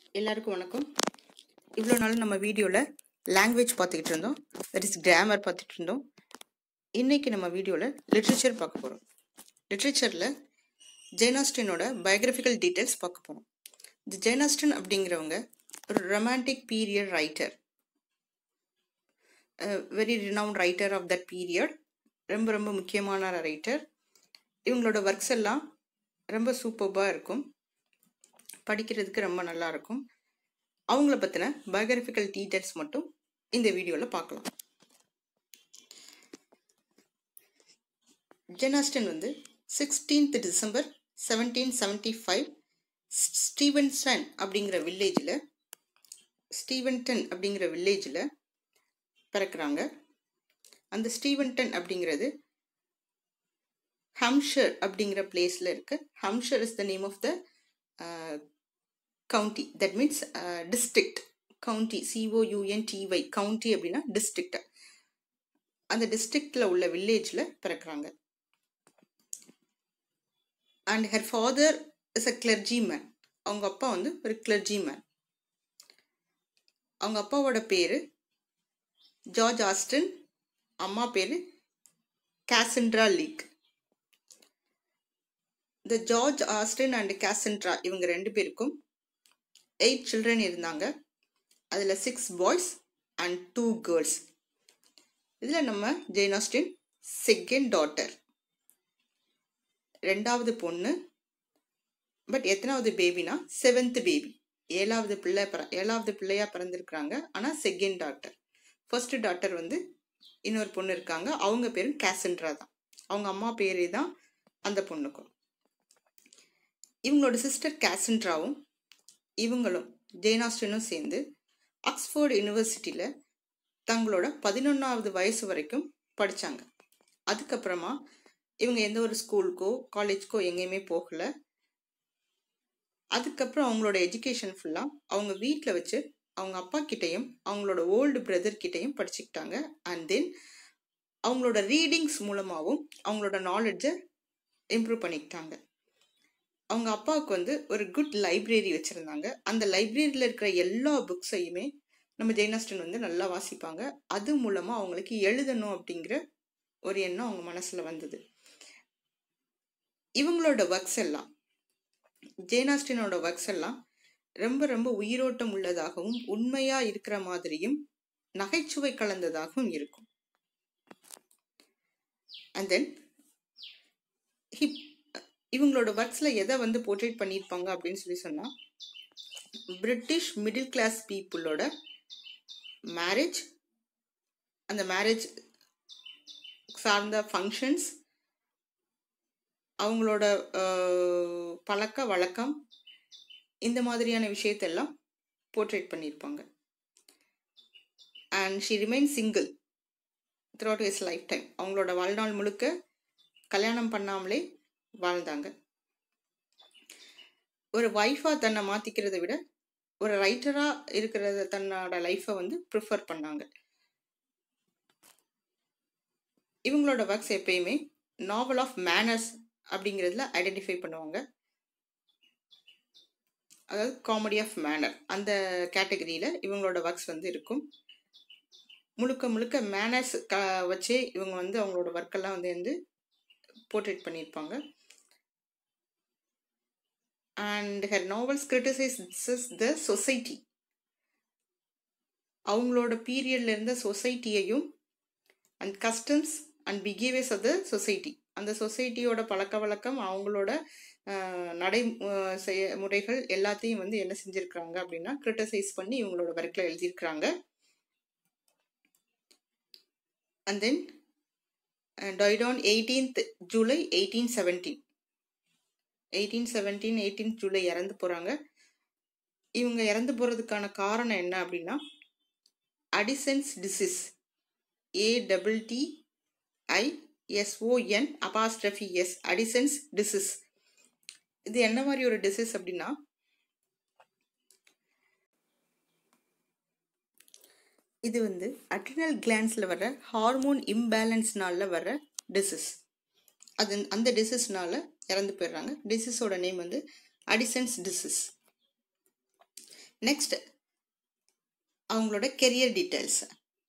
எல்லாருக்கும் வணக்கம் இவ்வளோ நாள் நம்ம வீடியோவில் லாங்குவேஜ் பார்த்துக்கிட்டு இருந்தோம் தட் இஸ் கிராமர் பார்த்துட்டு இருந்தோம் இன்னைக்கு நம்ம வீடியோவில் லிட்ரேச்சர் பார்க்க போகிறோம் லிட்ரேச்சரில் ஜெயனாஸ்டினோட பயோகிராஃபிக்கல் டீட்டெயில்ஸ் பார்க்க போகிறோம் இந்த ஜெயனாஸ்டின் அப்படிங்கிறவங்க ஒரு romantic period writer very renowned writer of that period ரொம்ப ரொம்ப முக்கியமான ரைட்டர் இவங்களோட ஒர்க்ஸ் எல்லாம் ரொம்ப சூப்பர்பாக இருக்கும் படிக்கிறதுக்கு ரொம்ப நல்லா இருக்கும் அவங்கள பற்றின பயோகிராஃபிக்கல் டீட்டெயில்ஸ் மட்டும் இந்த வீடியோவில் பார்க்கலாம் ஜெனாஸ்டன் வந்து sixteenth December seventeen seventy five Stevenson அப்படிங்கிற வில்லேஜில் ஸ்டீவன்டன் அப்படிங்கிற வில்லேஜில் பிறக்கிறாங்க அந்த ஸ்டீவன்டன் அப்படிங்கிறது ஹம்ஷர் அப்படிங்கிற பிளேஸில் இருக்கு Hampshire is the name of the county that means district county C O U N T Y county அப்படின்னா டிஸ்ட்ரிக்ட் அந்த டிஸ்ட்ரிக்டில் உள்ள வில்லேஜில் பிறக்கிறாங்க and her father is a clergyman அவங்க அப்பா வந்து ஒரு கிளர்ஜி மேன் அவங்க அப்பாவோட பேர் ஜார்ஜ் ஆஸ்டன் அம்மா பேர் கேசன்ட்ரா லீக் இந்த ஜார்ஜ் ஆஸ்டின் அண்ட் கேசன்ட்ரா இவங்க ரெண்டு பேருக்கும் எயிட் சில்ட்ரன் இருந்தாங்க அதில் six boys and two girls இதில் நம்ம ஜெயின் ஆஸ்டின் செகண்ட் டாட்டர் ரெண்டாவது பொண்ணு பட் எத்தனாவது பேபினா செவன்த் பேபி ஏழாவது பிள்ளை பிற ஏழாவது பிள்ளையா பிறந்திருக்கிறாங்க ஆனால் செகண்ட் டாட்டர் ஃபர்ஸ்ட் டாட்டர் வந்து இன்னொரு பொண்ணு இருக்காங்க அவங்க பேரும் கேசன்ட்ரா தான் அவங்க அம்மா பேரே தான் அந்த பொண்ணுக்கும் இவங்களோட சிஸ்டர் கேசன்ட்ராவும் இவங்களும் ஜெயனாஸ்டனும் சேர்ந்து ஆக்ஸ்ஃபோர்டு யூனிவர்சிட்டியில் தங்களோட பதினொன்றாவது வயசு வரைக்கும் படித்தாங்க அதுக்கப்புறமா இவங்க எந்த ஒரு ஸ்கூலுக்கோ காலேஜ்க்கோ எங்கேயுமே போகலை அதுக்கப்புறம் அவங்களோட எஜுகேஷன் ஃபுல்லாக அவங்க வீட்டில் வச்சு அவங்க அப்பா கிட்டேயும் அவங்களோட ஓல்டு பிரதர் கிட்டேயும் படிச்சுக்கிட்டாங்க அண்ட் தென் அவங்களோட ரீடிங்ஸ் மூலமாகவும் அவங்களோட நாலெட்ஜை இம்ப்ரூவ் பண்ணிக்கிட்டாங்க அவங்க அப்பாவுக்கு வந்து ஒரு குட் லைப்ரரி வச்சுருந்தாங்க அந்த லைப்ரரியில் இருக்கிற எல்லா புக்ஸையுமே நம்ம ஜெயனாஸ்டன் வந்து நல்லா வாசிப்பாங்க அது மூலமாக அவங்களுக்கு எழுதணும் அப்படிங்கிற ஒரு எண்ணம் அவங்க மனசில் வந்தது இவங்களோட ஒர்க்ஸ் எல்லாம் ஜெயனாஸ்டினோட ஒர்க்ஸ் எல்லாம் ரொம்ப ரொம்ப உயிரோட்டம் உள்ளதாகவும் உண்மையாக இருக்கிற மாதிரியும் நகைச்சுவை கலந்ததாகவும் இருக்கும் அண்ட் தென் ஹிப் இவங்களோட ஒர்க்ஸில் எதை வந்து போர்ட்ரேட் பண்ணியிருப்பாங்க அப்படின்னு சொல்லி சொன்னால் பிரிட்டிஷ் மிடில் கிளாஸ் பீப்புளோட மேரேஜ் அந்த மேரேஜ் சார்ந்த ஃபங்க்ஷன்ஸ் அவங்களோட பழக்க வழக்கம் இந்த மாதிரியான விஷயத்தெல்லாம் போர்ட்ரேட் பண்ணியிருப்பாங்க and she remain single throughout is lifetime அவங்களோட வாழ்நாள் முழுக்க கல்யாணம் பண்ணாமலே வாழ்ந்தாங்க ஒரு ஒய்ஃபாக தன்னை மாற்றிக்கிறத விட ஒரு ரைட்டராக இருக்கிறத தன்னோட லைஃப்பை வந்து ப்ரிஃபர் பண்ணாங்க இவங்களோட ஒர்க்ஸ் எப்பயுமே நாவல் ஆஃப் மேனர்ஸ் அப்படிங்கிறதுல ஐடென்டிஃபை பண்ணுவாங்க அதாவது காமெடி ஆஃப் மேனர் அந்த கேட்டகரியில் இவங்களோட ஒர்க்ஸ் வந்து இருக்கும் முழுக்க முழுக்க மேனர்ஸ் க வச்சே இவங்க வந்து அவங்களோட ஒர்க்கெல்லாம் வந்து வந்து போர்ட்ரேட் பண்ணியிருப்பாங்க and her novels criticises the society அவங்களோட பீரியட்ல இருந்த சொசைட்டியையும் and customs and behaviours of the society அந்த சொசைட்டியோட பழக்க வழக்கம் அவங்களோட நடை செய்ய முறைகள் எல்லாத்தையும் வந்து என்ன செஞ்சுருக்காங்க அப்படின்னா கிரிட்டிசைஸ் பண்ணி இவங்களோட ஒர்க்கில் எழுதியிருக்கிறாங்க and then died on 18th July eighteen seventeen eighteen seventeen eighteen July இறந்து போகிறாங்க இவங்க இறந்து போகிறதுக்கான காரணம் என்ன அப்படின்னா Addison's disease A double D I S O N apostrophe S Addison's disease இது என்ன மாதிரி ஒரு டிசீஸ் அப்படின்னா இது வந்து அட்ரினல் கிளான்ஸில் வர ஹார்மோன் இம்பேலன்ஸ்னால வர டிசீஸ் அது அந்த டிசீஸ்னால இறந்து போயிடுறாங்க டிசீஸோட நேம் வந்து அடிசன்ஸ் டிசீஸ் நெக்ஸ்ட் அவங்களோட கெரியர் டீட்டெயில்ஸ்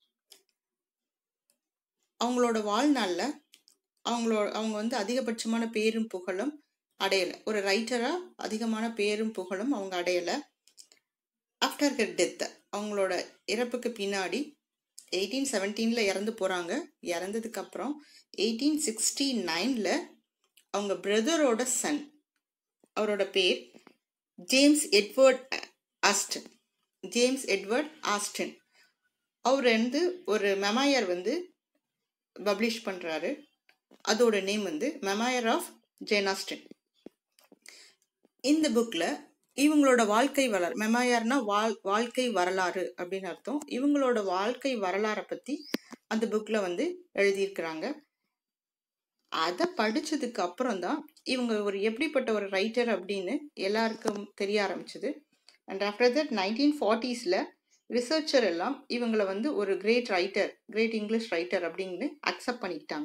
அவங்களோட வாழ்நாளில் அவங்களோட அவங்க வந்து அதிகபட்சமான பேரும் புகழும் அடையலை ஒரு ரைட்டராக அதிகமான பேரும் புகழும் அவங்க அடையலை ஆஃப்டர் ஹர் டெத் அவங்களோட இறப்புக்கு பின்னாடி எயிட்டீன் செவன்டீனில் இறந்து போகிறாங்க இறந்ததுக்கப்புறம் எயிட்டீன் சிக்ஸ்டி நைனில் அவங்க பிரதரோட சன் அவரோட பேர் James Edward Austen James Edward Austen அவர் வந்து ஒரு மெமாயர் வந்து பப்ளிஷ் பண்ணுறாரு அதோட நேம் வந்து மெமாயர் ஆஃப் ஜேன் ஆஸ்டன் இந்த புக்கில் இவங்களோட வாழ்க்கை வரலாறு மெமாயர்னா வாழ் வாழ்க்கை வரலாறு அப்படின்னு அர்த்தம் இவங்களோட வாழ்க்கை வரலாறை பற்றி அந்த புக்கில் வந்து எழுதியிருக்கிறாங்க அதை படித்ததுக்கு அப்புறம் தான் இவங்க ஒரு எப்படிப்பட்ட ஒரு ரைட்டர் அப்படின்னு எல்லாருக்கும் தெரிய ஆரம்பிச்சது அண்ட் ஆஃப்டர் தட் நைன்டீன் ஃபார்ட்டிஸில் ரிசர்ச்சர் எல்லாம் இவங்களை வந்து ஒரு great writer great English writer அப்படின்னு அக்செப்ட் பண்ணிக்கிட்டாங்க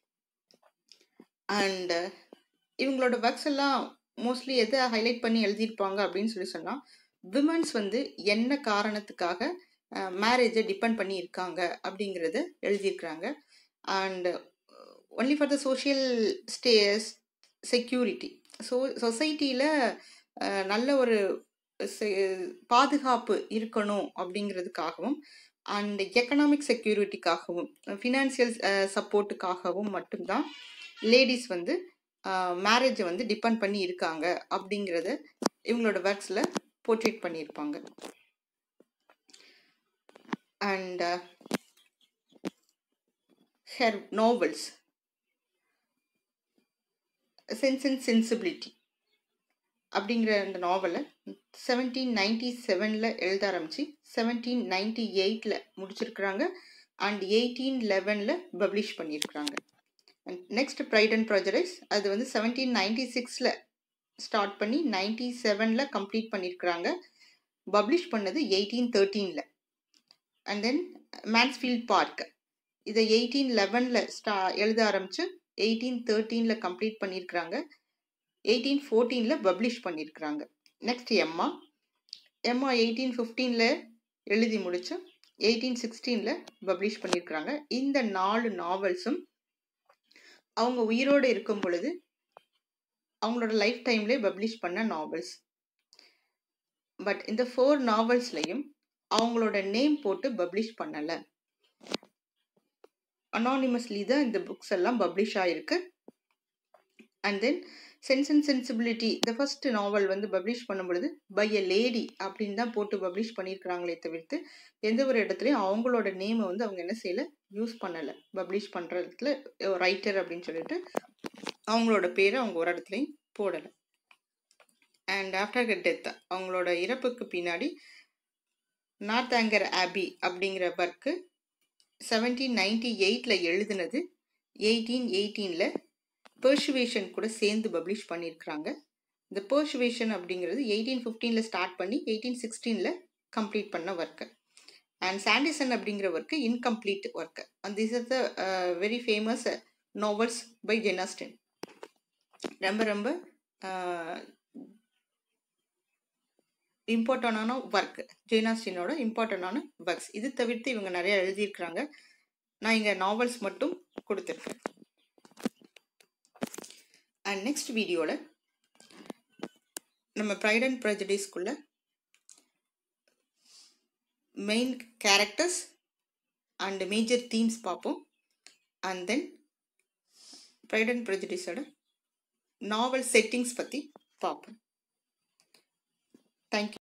அண்ட் இவங்களோட ஒர்க்ஸ் எல்லாம் மோஸ்ட்லி எதை ஹைலைட் பண்ணி எழுதியிருப்பாங்க அப்படின்னு சொல்லி சொன்னால் விமன்ஸ் வந்து என்ன காரணத்துக்காக மேரேஜை டிபெண்ட் பண்ணி இருக்காங்க அப்படிங்கிறத எழுதியிருக்கிறாங்க and only for the social stays security so சொசைட்டியில் நல்ல ஒரு பாதுகாப்பு இருக்கணும் அப்படிங்கிறதுக்காகவும் அண்ட் எக்கனாமிக் செக்யூரிட்டிக்காகவும் ஃபினான்சியல் சப்போர்ட்டுக்காகவும் மட்டும்தான் லேடிஸ் வந்து மேரேஜை வந்து டிபெண்ட் பண்ணி இருக்காங்க அப்படிங்கிறத இவங்களோட ஒர்க்ஸில் போர்ட்ரேட் பண்ணியிருப்பாங்க and her novels Sense and Sensibility அப்படிங்கிற அந்த நாவலை செவன்டீன் நைன்டி செவனில் எழுத ஆரம்பித்து செவன்டீன் நைன்டி எயிட்டில் முடிச்சிருக்கிறாங்க அண்ட் எயிட்டீன் லெவனில் பப்ளிஷ் பண்ணியிருக்கிறாங்க and next Pride and Prejudice அது வந்து செவன்டீன் நைன்டி சிக்ஸில் ஸ்டார்ட் பண்ணி நைன்டி செவனில் கம்ப்ளீட் பண்ணியிருக்கிறாங்க பப்ளிஷ் பண்ணது எயிட்டீன் தேர்ட்டீனில் அண்ட் தென் மேன்ஸ்ஃபீல்ட் பார்க் இதை எயிட்டீன் லெவனில் ஸ்டா எழுத ஆரம்பித்து எயிட்டீன் தேர்ட்டீனில் கம்ப்ளீட் பண்ணியிருக்கிறாங்க எயிட்டீன் ஃபோர்டீனில் பப்ளிஷ் பண்ணியிருக்கிறாங்க நெக்ஸ்ட் எம்மா எம்மா எயிட்டீன் ஃபிஃப்டீனில் எழுதி முடிச்சு எயிட்டீன் சிக்ஸ்டீனில் பப்ளிஷ் பண்ணியிருக்கிறாங்க இந்த நாலு நாவல்ஸும் அவங்க உயிரோடு இருக்கும் பொழுது அவங்களோட லைஃப் டைம்லேயே பப்ளிஷ் பண்ண நாவல்ஸ் பட் இந்த ஃபோர் நாவல்ஸ்லையும் அவங்களோட நேம் போட்டு பப்ளிஷ் பண்ணலை அனானிமஸ்லி தான் இந்த புக்ஸ் எல்லாம் பப்ளிஷ் ஆகிருக்கு and then Sense and Sensibility the first novel வந்து பப்ளிஷ் பண்ணும் பொழுது பை எ லேடி அப்படின்னு தான் போட்டு பப்ளிஷ் பண்ணியிருக்கிறாங்களே தவிர்த்து எந்த ஒரு இடத்துலையும் அவங்களோட நேமை வந்து அவங்க என்ன செய்யலை யூஸ் பண்ணலை பப்ளிஷ் பண்ணுறதுல ரைட்டர் அப்படின்னு சொல்லிட்டு அவங்களோட பேரை அவங்க ஒரு இடத்துலையும் போடலை அண்ட் ஆஃப்டர் ஹர் டெத் அவங்களோட இறப்புக்கு பின்னாடி நார்த் ஆங்கர் ஆபி அப்படிங்கிற ஒர்க்கு செவன்டீன் நைன்டி எயிட்டில் எழுதுனது எயிட்டீன் எயிட்டீனில் பெர்சுவேஷன் கூட சேர்ந்து பப்ளிஷ் பண்ணியிருக்கிறாங்க இந்த பெர்சுவேஷன் அப்படிங்கிறது எயிட்டீன் ஃபிஃப்டீனில் ஸ்டார்ட் பண்ணி எயிட்டீன் சிக்ஸ்டீனில் கம்ப்ளீட் பண்ண ஒர்க்கு அண்ட் சாண்டிசன் அப்படிங்கிற work incomplete work and this is the very famous novels by Jane Austen ரொம்ப ரொம்ப இம்பார்ட்டண்டான ஒர்க் ஜெயினாஸ்டினோட இம்பார்ட்டண்டான ஒர்க்ஸ் இது தவிர்த்து இவங்க நிறைய எழுதியிருக்கிறாங்க நான் இங்கே நாவல்ஸ் மட்டும் கொடுத்துருக்கேன் அண்ட் நெக்ஸ்ட் வீடியோவில் நம்ம ப்ரைட் அண்ட் ப்ரெஜடிஸ்குள்ள main characters and major themes பார்ப்போம் அண்ட் தென் ப்ரைட் அண்ட் ப்ரெஜடிஸோட நாவல் செட்டிங்ஸ் பற்றி பார்ப்போம் தேங்க்யூ